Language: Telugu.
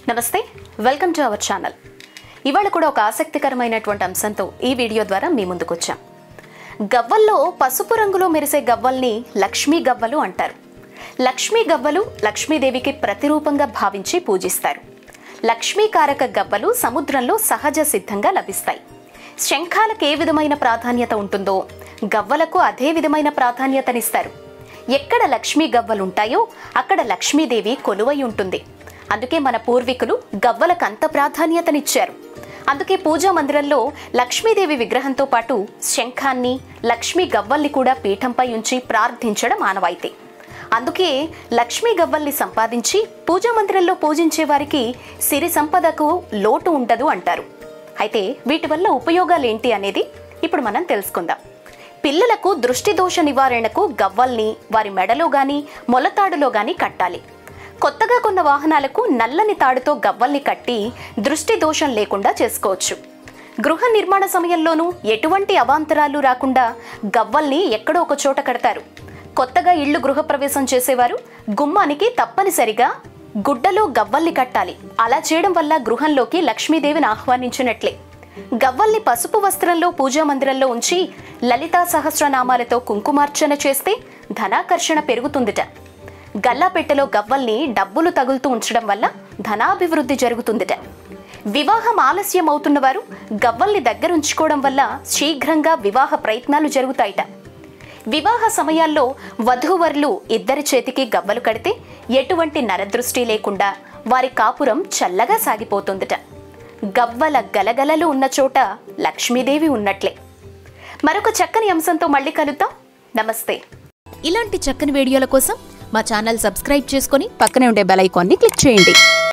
నమస్తే వెల్కమ్ టు అవర్ ఛానల్ ఇవాళ కూడా ఒక ఆసక్తికరమైనటువంటి అంశంతో ఈ వీడియో ద్వారా మీ ముందుకు వచ్చాం గవ్వల్లో పసుపు రంగులో మెరిసే గవ్వల్ని లక్ష్మీ గవ్వలు అంటారు లక్ష్మీ గవ్వలు లక్ష్మీదేవికి ప్రతిరూపంగా భావించి పూజిస్తారు లక్ష్మీకారక గవ్వలు సముద్రంలో సహజ సిద్ధంగా లభిస్తాయి శంఖాలకు ఏ విధమైన ప్రాధాన్యత ఉంటుందో గవ్వలకు అదే విధమైన ప్రాధాన్యతనిస్తారు ఎక్కడ లక్ష్మీ గవ్వలుంటాయో అక్కడ లక్ష్మీదేవి కొలువై ఉంటుంది అందుకే మన పూర్వీకులు గవ్వలకు అంత ప్రాధాన్యతనిచ్చారు అందుకే పూజా మందిరంలో లక్ష్మీదేవి విగ్రహంతో పాటు శంఖాన్ని లక్ష్మీ గవ్వల్ని కూడా పీఠంపై ఉంచి ప్రార్థించడం ఆనవాయితీ అందుకే లక్ష్మీ గవ్వల్ని సంపాదించి పూజా మందిరంలో పూజించే వారికి సిరి సంపదకు లోటు ఉండదు అంటారు అయితే వీటి వల్ల ఉపయోగాలు ఏంటి అనేది ఇప్పుడు మనం తెలుసుకుందాం పిల్లలకు దృష్టి దోష నివారణకు గవ్వల్ని వారి మెడలో గాని మొలతాడులో గాని కట్టాలి కొత్తగా కొన్న వాహనాలకు నల్లని తాడుతో గవ్వల్ని కట్టి దృష్టి దోషం లేకుండా చేసుకోవచ్చు గృహ నిర్మాణ సమయంలోనూ ఎటువంటి అవాంతరాలు రాకుండా గవ్వల్ని ఎక్కడో ఒక చోట కడతారు కొత్తగా ఇళ్లు గృహప్రవేశం చేసేవారు గుమ్మానికి తప్పనిసరిగా గుడ్డలో గవ్వల్ని కట్టాలి అలా చేయడం వల్ల గృహంలోకి లక్ష్మీదేవిని ఆహ్వానించినట్లే గవ్వల్ని పసుపు వస్త్రంలో పూజా మందిరంలో ఉంచి లలితా సహస్రనామాలతో కుంకుమార్చన చేస్తే ధనాకర్షణ పెరుగుతుందిట గల్లాపెట్టెలో గవ్వల్ని డబ్బులు తగులుతూ ఉంచడం వల్ల ధనాభివృద్ధి జరుగుతుందిట వివాహం ఆలస్యం అవుతున్న వారు గవ్వల్ని దగ్గరుంచుకోవడం వల్ల శీఘ్రంగా వివాహ ప్రయత్నాలు జరుగుతాయిట వివాహ సమయాల్లో వధూవరులు ఇద్దరి చేతికి గవ్వలు కడితే ఎటువంటి నరదృష్టి లేకుండా వారి కాపురం చల్లగా సాగిపోతుందిట గవ్వల గలగలలు ఉన్న చోట లక్ష్మీదేవి ఉన్నట్లే మరొక చక్కని అంశంతో మళ్ళీ కలుద్దాం నమస్తే ఇలాంటి చక్కని వీడియోల కోసం మా ఛానల్ సబ్స్క్రైబ్ చేసుకొని పక్కనే ఉండే బెల్ ఐకాన్ని క్లిక్ చేయండి